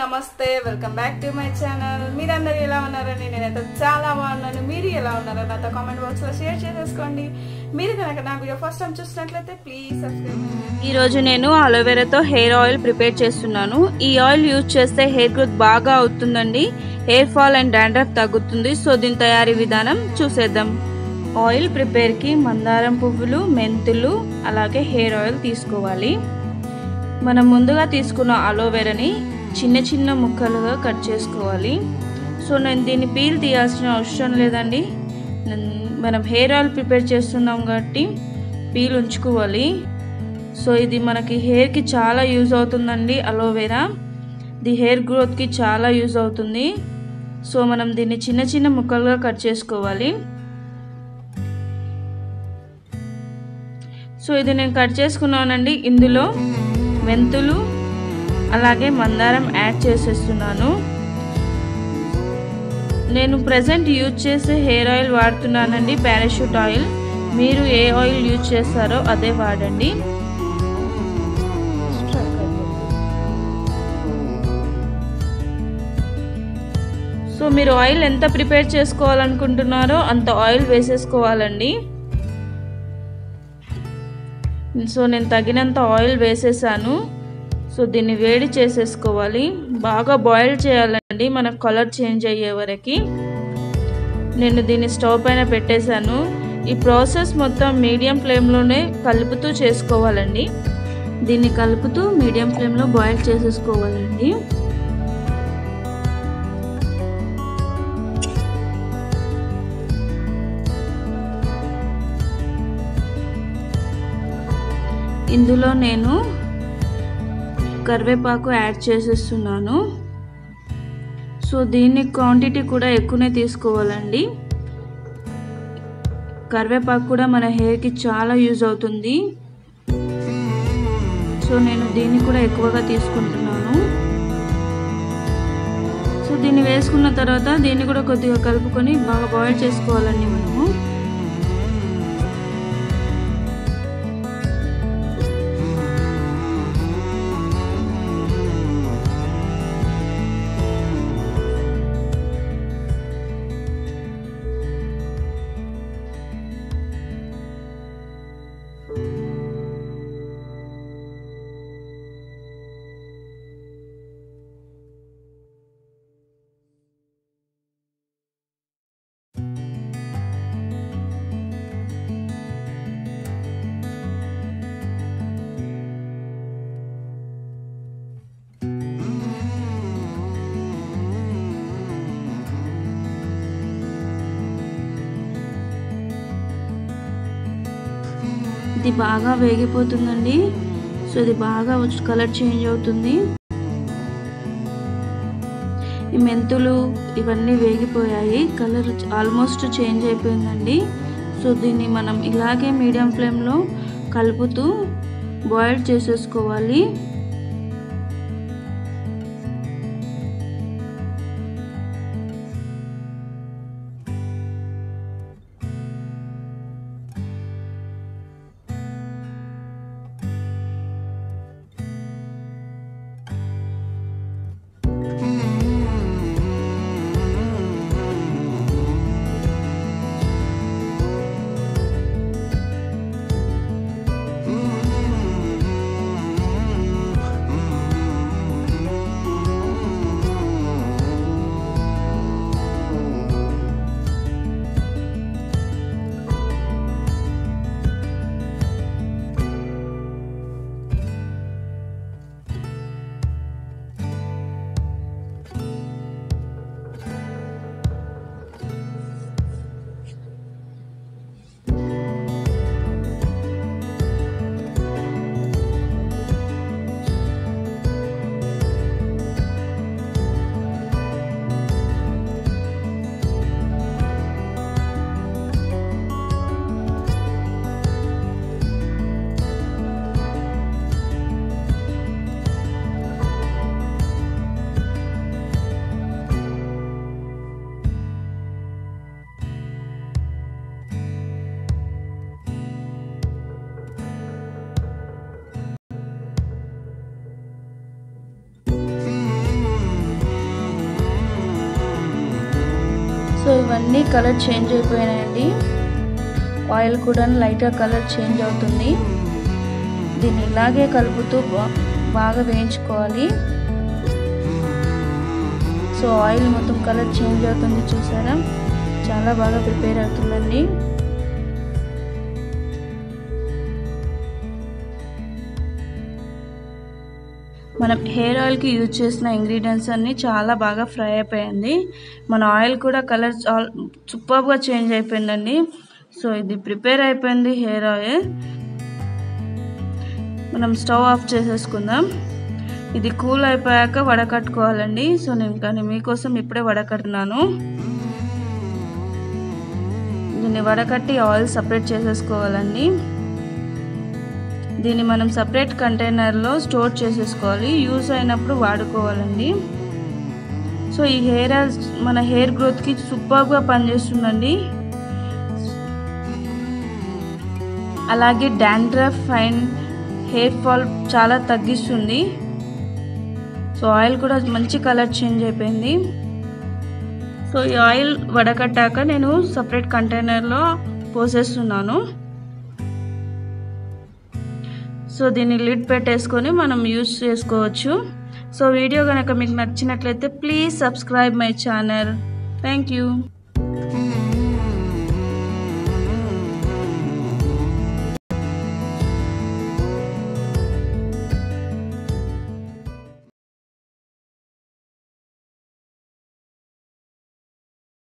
నమస్తే welcome back to my channel మీరందరూ ఎలా ఉన్నారని నేనైతే చాలా బాగున్నాను మీరు ఎలా ఉన్నారో నాతో కామెంట్ బాక్స్ లో షేర్ చేసేసుకోండి మీరు కనుక నా వీడియో ఫస్ట్ టైం చూసినట్లయితే ప్లీజ్ సబ్స్క్రైబ్ ఈ రోజు నేను అలోవెరాతో హెయిర్ ఆయిల్ ప్రిపేర్ చేస్తున్నాను ఈ ఆయిల్ యూజ్ చేస్తే హెయిర్ గ్రోత్ బాగా అవుతుందండి హెయిర్ ఫాల్ అండ్ డాండ్రఫ్ తగ్గుతుంది సో దీని తయారీ విధానం చూసేద్దాం ఆయిల్ ప్రిపేర్కి మందారం పువ్వులు మెంతులు అలాగే హెయిర్ ఆయిల్ తీసుకోవాలి మనం ముందుగా తీసుకున్న అలోవెరాని చిన్న చిన్న ముక్కలుగా కట్ చేసుకోవాలి సో నేను దీన్ని పీల్ తీయాల్సిన అవసరం లేదండి నన్- మనం హెయిర్ ఆయిల్ ప్రిపేర్ చేస్తున్నాం కాబట్టి పీల్ ఉంచుకోవాలి సో ఇది మనకి హెయిర్కి చాలా యూజ్ అవుతుందండి అలోవెరా ఇది హెయిర్ గ్రోత్కి చాలా యూజ్ అవుతుంది సో మనం దీన్ని చిన్న చిన్న ముక్కలుగా కట్ చేసుకోవాలి సో ఇది నేను కట్ చేసుకున్నానండి ఇందులో మెంతులు అలాగే మందారం యాడ్ చేసేస్తున్నాను నేను ప్రజెంట్ యూజ్ చేసే హెయిర్ ఆయిల్ వాడుతున్నానండి పారాషూట్ ఆయిల్ మీరు ఏ ఆయిల్ యూజ్ చేస్తారో అదే వాడండి సో మీరు ఆయిల్ ఎంత ప్రిపేర్ చేసుకోవాలనుకుంటున్నారో అంత ఆయిల్ వేసేసుకోవాలండి సో నేను తగినంత ఆయిల్ వేసేసాను సో దీన్ని వేడి చేసేసుకోవాలి బాగా బాయిల్ చేయాలండి మన కలర్ చేంజ్ అయ్యే వరకు నేను దీన్ని స్టవ్ పైన పెట్టేశాను ఈ ప్రాసెస్ మొత్తం మీడియం ఫ్లేమ్లోనే కలుపుతూ చేసుకోవాలండి దీన్ని కలుపుతూ మీడియం ఫ్లేమ్లో బాయిల్ చేసేసుకోవాలండి ఇందులో నేను కరివేపాకు యాడ్ చేసేస్తున్నాను సో దీన్ని క్వాంటిటీ కూడా ఎక్కువనే తీసుకోవాలండి కరివేపాకు కూడా మన హెయిర్కి చాలా యూజ్ అవుతుంది సో నేను దీన్ని కూడా ఎక్కువగా తీసుకుంటున్నాను సో దీన్ని వేసుకున్న తర్వాత దీన్ని కూడా కొద్దిగా కలుపుకొని బాగా బాయిల్ చేసుకోవాలండి మనము ఇది బాగా వేగిపోతుందండి సో ఇది బాగా కలర్ చేంజ్ అవుతుంది ఈ మెంతులు ఇవన్నీ వేగిపోయాయి కలర్ ఆల్మోస్ట్ చేంజ్ అయిపోయిందండి సో దీన్ని మనం ఇలాగే మీడియం ఫ్లేమ్లో కలుపుతూ బాయిల్ చేసేసుకోవాలి సో ఇవన్నీ కలర్ చేంజ్ అయిపోయినాయండి ఆయిల్ కూడా లైట్గా కలర్ చేంజ్ అవుతుంది దీన్ని ఇలాగే కలుపుతూ బాగా వేయించుకోవాలి సో ఆయిల్ మొత్తం కలర్ చేంజ్ అవుతుంది చూసారా చాలా బాగా ప్రిపేర్ అవుతుందండి మనం హెయిర్ ఆయిల్కి యూజ్ చేసిన ఇంగ్రీడియంట్స్ అన్నీ చాలా బాగా ఫ్రై అయిపోయింది మన ఆయిల్ కూడా కలర్ చాలా సూపర్గా చేంజ్ అయిపోయిందండి సో ఇది ప్రిపేర్ అయిపోయింది హెయిర్ ఆయిల్ మనం స్టవ్ ఆఫ్ చేసేసుకుందాం ఇది కూల్ అయిపోయాక వడకట్టుకోవాలండి సో నేను కానీ మీకోసం ఇప్పుడే వడకట్టున్నాను దీన్ని వడకట్టి ఆయిల్ సపరేట్ చేసేసుకోవాలండి దీన్ని మనం సపరేట్ కంటైనర్లో స్టోర్ చేసేసుకోవాలి యూజ్ అయినప్పుడు వాడుకోవాలండి సో ఈ హెయిర్ ఆయిల్ మన హెయిర్ గ్రోత్కి సూపర్గా పనిచేస్తుందండి అలాగే డాండ్రఫ్ అండ్ హెయిర్ ఫాల్ చాలా తగ్గిస్తుంది సో ఆయిల్ కూడా మంచి కలర్ చేంజ్ అయిపోయింది సో ఈ ఆయిల్ వడకట్టాక నేను సపరేట్ కంటైనర్లో పోసేస్తున్నాను సో దీన్ని లిడ్ పెట్టేసుకొని మనం యూస్ చేసుకోవచ్చు సో వీడియో కనుక మీకు నచ్చినట్లయితే please subscribe my channel thank you